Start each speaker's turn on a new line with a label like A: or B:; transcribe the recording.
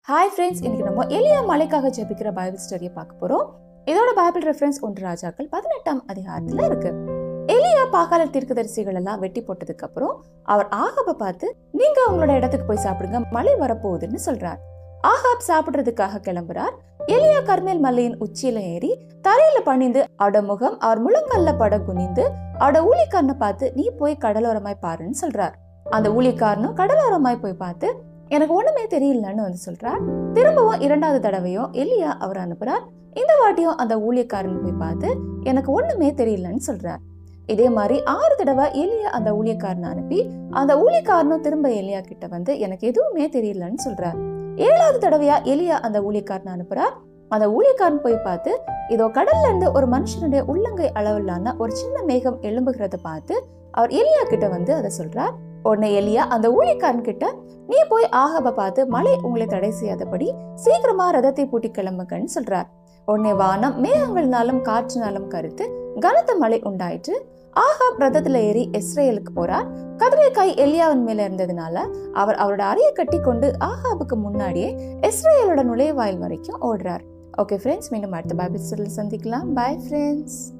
A: hi friends இன்னைக்கு நம்ம எளிய மலைக்காக ஜெபிக்கிற பைபிள் ஸ்டடியை பார்க்க போறோம் இதோட பைபிள் ரெஃபரன்ஸ் ஒன்று ராஜாக்கள் பதினெட்டாம் அதிகாரத்துல இருக்கு எலியா பாகால தீர்க்கதரிசிகள் எல்லாம் வெட்டி போட்டதுக்கு அப்புறம் அவர் ஆகாப பார்த்து நீங்க உங்களோட இடத்துக்கு போய் சாப்பிடுங்க மழை வரப்போகுதுன்னு சொல்றார் ஆகாப் சாப்பிடுறதுக்காக கிளம்புறார் எலியா கர்மேல் மலையின் உச்சியில ஏறி தரையில பணிந்து அவட முகம் அவர் முழங்கல்ல பட குனிந்து அவட ஊழிக்காரனை பார்த்து நீ போய் கடலோரமாய் பாருன்னு சொல்றார் அந்த ஊழிக்காரனும் கடலோரமாய் போய் பார்த்து எனக்கு ஒண்ணுமே தெரியலன்னு வந்து சொல்றார் திரும்பவும் இரண்டாவது தடவையும் எலியா அவர் அனுப்புறார் இந்த வாட்டியும் அந்த ஊழியக்காரன் போய் பார்த்து எனக்கு ஒண்ணுமே தெரியலன்னு சொல்றார் இதே மாதிரி ஆறு தடவை எலியா அந்த ஊழியக்காரனை அனுப்பி அந்த ஊழியக்காரனும் திரும்ப எலியா கிட்ட வந்து எனக்கு எதுவுமே தெரியலன்னு சொல்றார் ஏழாவது தடவையா எலியா அந்த ஊழியக்காரனை அனுப்புறார் அந்த ஊழியக்காரன் போய் பார்த்து இதோ கடல்ல இருந்து ஒரு மனுஷனுடைய உள்ளங்கை அளவிலான ஒரு சின்ன மேகம் எழும்புகிறத பார்த்து அவர் எலியா கிட்ட வந்து அதை சொல்றார் உடனே எலியா அந்த ஊழியக்காரன் கிட்ட நீ போய் ஆகாப பார்த்து மழை உங்களை தடை செய்யாதபடி சீக்கிரமா ரதத்தை பூட்டி கிளம்புங்கன்னு சொல்றார் உடனே வானம் மேகங்கள்னாலும் காற்றுனாலும் கருத்து கனத்த மழை உண்டாயிற்று ஆகாப் ரதத்துல ஏறி இஸ்ரேலுக்கு போறார் கதிரைக்காய் எலியாவின் மேல இருந்ததுனால அவர் அவரோட அறையை கட்டி கொண்டு ஆகாபுக்கு முன்னாடியே இஸ்ரேலோட நுழைவாயில் வரைக்கும் ஓடுறார் ஓகே ஃப்ரெண்ட்ஸ் மீண்டும் அடுத்த பைபிள் ஸ்டடியில் சந்திக்கலாம் பை ஃப்ரெண்ட்ஸ்